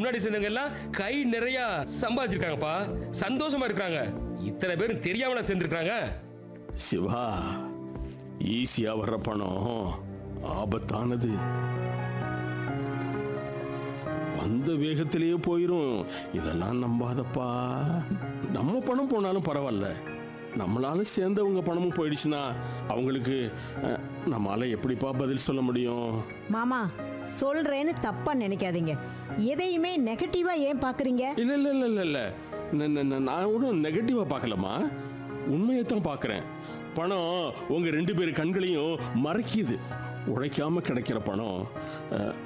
முன்னாடி சேர்ந்தவங்க எல்லாம் கை நிறைய சம்பாதிச்சிருக்காங்கப்பா சந்தோஷமா இருக்காங்க இத்தனை பேரும் தெரியாமல சேர்ந்துருக்காங்க சிவா ஈஸியா வர்ற பணம் ஆபத்தானது வந்த வேகத்திலேயே போயிரும் இதெல்லாம் நம்பாதப்பா நம்ம பணம் போனாலும் பரவாயில்ல நம்மளால சேர்ந்தவங்க பணமும் போயிடுச்சுன்னா அவங்களுக்கு அஹ், நம்மால எப்படிப்பா பதில் சொல்ல முடியும் மாமா சொல்றேன்னு தப்பா நினைக்காதீங்க எதையுமே நெகட்டிவா ஏன் பாக்குறீங்க இல்ல இல்ல இல்ல இல்ல இல்ல ந- ந- ந- நான் ஒன்றும் நெகட்டிவா பார்க்கலம்மா உண்மையை தான் பார்க்குறேன் பணம் உங்க ரெண்டு பேர் கண்களையும் மறைக்குது உழைக்காம கிடைக்கிற பணம் அஹ்,